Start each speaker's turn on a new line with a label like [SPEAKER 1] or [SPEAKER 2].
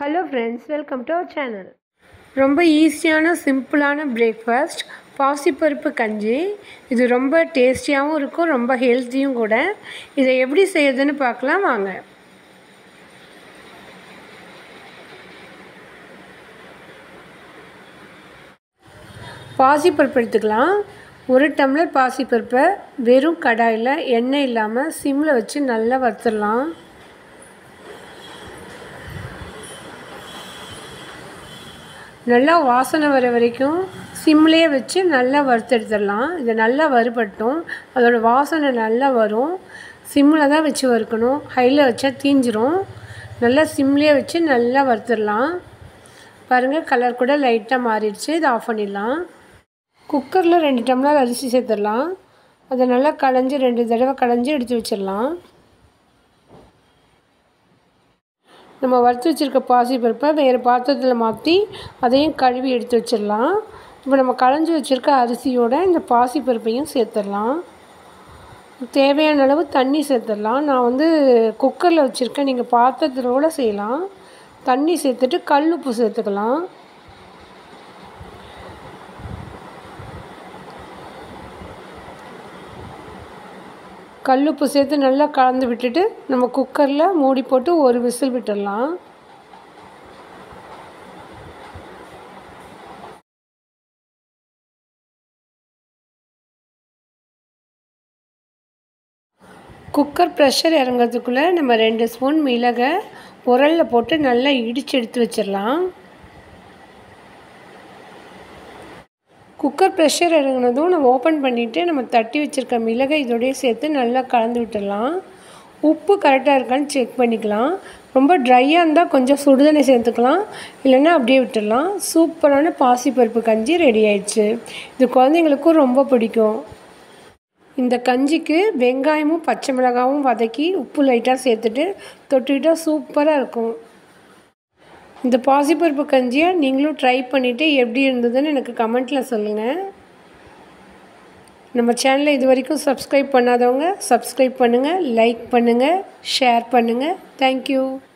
[SPEAKER 1] hello friends welcome to our channel ரொம்ப ஈஸியான சிம்பிளான பிரேக்ஃபாஸ்ட் பாசிப்பருப்பு கஞ்சி இது ரொம்ப டேஸ்டியாகவும் இருக்கும் ரொம்ப ஹெல்த்தியும் கூட இதை எப்படி செய்யறதுன்னு பார்க்கலாம் வாங்க பாசிப்பருப்பு எடுத்துக்கலாம் ஒரு டம்ளர் பாசிப்பருப்பை வெறும் கடாயில் எண்ணெய் இல்லாமல் சிம்மில் வச்சு நல்லா வறுத்துடலாம் நல்லா வாசனை வர வரைக்கும் சிம்லேயே வச்சு நல்லா வறுத்தெடுத்துடலாம் இது நல்லா வறுபட்டும் அதோடய வாசனை நல்லா வரும் சிம்மில் தான் வச்சு வறுக்கணும் ஹையில் வச்சா தீஞ்சிரும் நல்லா சிம்லேயே வச்சு நல்லா வறுத்துடலாம் பாருங்கள் கலர் கூட லைட்டாக மாறிடுச்சு இதை ஆஃப் பண்ணிடலாம் குக்கரில் ரெண்டு டம்ளர் அரிசி சேர்த்துடலாம் அதை நல்லா களைஞ்சி ரெண்டு தடவை களைஞ்சி எடுத்து வச்சிடலாம் நம்ம வறுத்து வச்சுருக்க பாசிப்பருப்பை வேறு பாத்திரத்தில் மாற்றி அதையும் கழுவி எடுத்து வச்சிடலாம் இப்போ நம்ம களைஞ்சி வச்சுருக்க அரிசியோட இந்த பாசிப்பருப்பையும் சேர்த்துடலாம் தேவையான அளவு தண்ணி சேர்த்துடலாம் நான் வந்து குக்கரில் வச்சுருக்கேன் நீங்கள் பாத்திரத்தில் கூட செய்யலாம் தண்ணி சேர்த்துட்டு கல் உப்பு சேர்த்துக்கலாம் கல்லுப்பு சேர்த்து நல்லா கலந்து விட்டுட்டு நம்ம குக்கரில் மூடி போட்டு ஒரு விசில் விட்டுடலாம் குக்கர் ப்ரெஷர் இறங்கிறதுக்குள்ளே நம்ம ரெண்டு ஸ்பூன் மிளகை உரலில் போட்டு நல்லா இடித்து எடுத்து வச்சிடலாம் குக்கர் ப்ரெஷர் இறங்கினதும் நம்ம ஓப்பன் பண்ணிவிட்டு நம்ம தட்டி வச்சுருக்க மிளகை இதோடய சேர்த்து நல்லா கலந்து விட்டுடலாம் உப்பு கரெக்டாக இருக்கான்னு செக் பண்ணிக்கலாம் ரொம்ப ட்ரையாக இருந்தால் கொஞ்சம் சுடுதண்ணி சேர்த்துக்கலாம் இல்லைன்னா அப்படியே விட்டுடலாம் சூப்பரான பாசிப்பருப்பு கஞ்சி ரெடி ஆயிடுச்சு இது குழந்தைங்களுக்கும் ரொம்ப பிடிக்கும் இந்த கஞ்சிக்கு வெங்காயமும் பச்சை மிளகாவும் வதக்கி உப்பு லைட்டாக சேர்த்துட்டு தொட்டுக்கிட்டால் சூப்பராக இருக்கும் இந்த பாசிப்பருப்பு கஞ்சியை நீங்களும் ட்ரை பண்ணிவிட்டு எப்படி இருந்ததுன்னு எனக்கு கமெண்ட்டில் சொல்லுங்கள் நம்ம சேனலை இது வரைக்கும் சப்ஸ்கிரைப் பண்ணாதவங்க சப்ஸ்கிரைப் பண்ணுங்கள் லைக் பண்ணுங்கள் ஷேர் பண்ணுங்கள் தேங்க்யூ